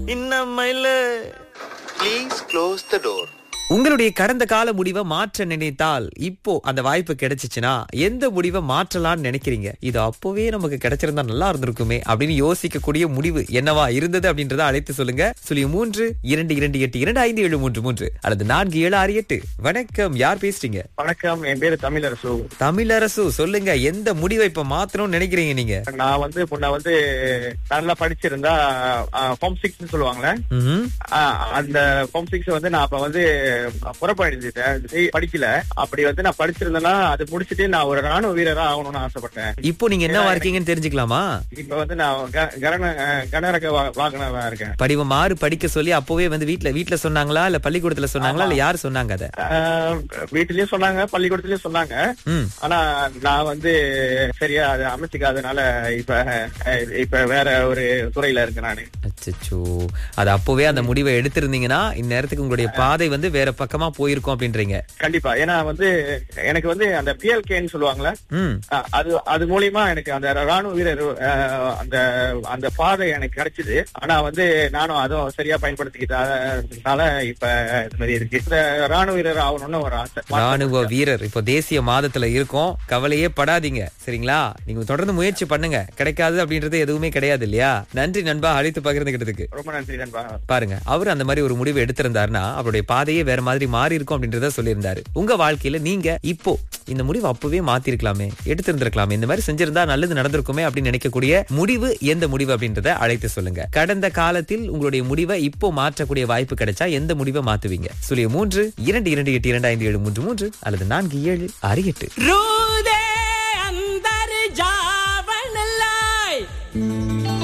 இன்னமையில Please close the door. உங்களுடைய கடந்த கால முடிவை மாற்ற நினைத்தால் இப்போ அந்த வாய்ப்பு கிடைச்சிச்சுன்னா எந்த முடிவை மாற்றலாம்னு நினைக்கிறீங்க இது அப்போவே நமக்கு கிடைச்சிருந்தா நல்லா இருந்திருக்குமே அப்படின்னு யோசிக்கக்கூடிய முடிவு என்னவா இருந்தது அப்படின்றத அழைத்து சொல்லுங்க சுழியம் மூன்று இரண்டு இரண்டு எட்டு இரண்டு ஐந்து ஏழு மூன்று மூன்று அல்லது நான்கு ஏழு ஆறு எட்டு வணக்கம் யார் பேசுறீங்க வணக்கம் என் பேரு தமிழரசு தமிழரசு சொல்லுங்க எந்த முடிவை இப்ப மாத்தணும்னு நினைக்கிறீங்க நீங்க நான் வந்து முன்ன வந்து நல்லா படிச்சிருந்தா ஃபார்ம் சிக்ஸ் சொல்லுவாங்கல்ல ம்ஹும். ஆஹ், அந்த ஃபார்ம் சிக்ஸ் வந்து நான் அப்ப வந்து புறப்படிச்சிட்டேன் செய்- படிக்கல அப்படி வந்து நான் படிச்சிருந்தேன்னா அது முடிச்சிட்டு நான் ஒரு ராணுவ வீரரா ஆகணும்னு ஆசைப்பட்டேன் இப்போ நீங்க என்னவா இருக்கீங்கன்னு தெரிஞ்சுக்கலாமா இப்ப வந்து நான் க- கரண அஹ், கனரக வா- வாகனவா இருக்கேன் படிவம் மாறு படிக்க சொல்லி அப்பவே வந்து வீட்ல வீட்ல சொன்னாங்களா இல்ல பள்ளிக்கூடத்துல சொன்னாங்களா இல்ல யாரு சொன்னாங்க அத ஆஹ், வீட்லயும் சொன்னாங்க பள்ளிக்கூடத்துலயும் சொன்னாங்க ம் ஆனா நான் வந்து சரியா அதை அமைச்சுக்காதனால இப்ப அஹ், இப்ப வேற ஒரு துறையில இருக்கேன் நானு அச்சச்சோ அது அப்பவே அந்த முடிவை எடுத்திருந்தீங்கன்னா இந்நேரத்துக்கு உங்களுடைய பாதை வந்து வேற பக்கமா போயிருக்கும் அப்படின்றீங்க கண்டிப்பா ஏன்னா வந்து எனக்கு வந்து அந்த பிஎல்கேன்னு சொல்லுவாங்கல்ல ம் அஹ் அது அது மூலியமா எனக்கு அந்த ராணுவ வீரர் அஹ், அந்த அந்த பாதை எனக்கு கிடைச்சது ஆனா வந்து நானும் அதுவும் சரியா பயன்படுத்திக்கிட்டதுனால இப்ப இது மாதிரி இருக்கு இந்த ராணுவ வீரர் ஆகணும்னு ஒரு ஆசை ராணுவ வீரர் இப்போ தேசிய மாதத்துல இருக்கோம் கவலையே படாதீங்க சரிங்களா நீங்க தொடர்ந்து முயற்சி பண்ணுங்க கிடைக்காது அப்படின்றது எதுவுமே கிடையாது இல்லையா நன்றி நண்பா அழைத்து பகிர்ந்துகிட்டதுக்கு ரொம்ப நன்றி நண்பா பாருங்க அவர் அந்த மாதிரி ஒரு முடிவு எடுத்திருந்தாருன்னா அவருடைய பாதையே வேற மாதிரி மாறி இருக்கும் அப்படின்றத சொல்லியிருந்தாரு உங்க வாழ்க்கையில நீங்க இப்போ இந்த முடிவு அப்பவே மாத்திருக்கலாமே எடுத்திருந்திருக்கலாமே இந்த மாதிரி செஞ்சிருந்தா நல்லது நடந்திருக்குமே அப்படின்னு நினைக்கக்கூடிய முடிவு எந்த முடிவு அப்படின்றத அழைத்து சொல்லுங்க கடந்த காலத்தில் உங்களுடைய முடிவை இப்போ மாற்றக்கூடிய வாய்ப்பு கிடைச்சா எந்த முடிவை மாத்துவீங்க சுழிய மூன்று இரண்டு இரண்டு எட்டு இரண்டு ஐந்து ஏழு மூன்று மூன்று அல்லது நான்கு ஏழு ஆறு எட்டு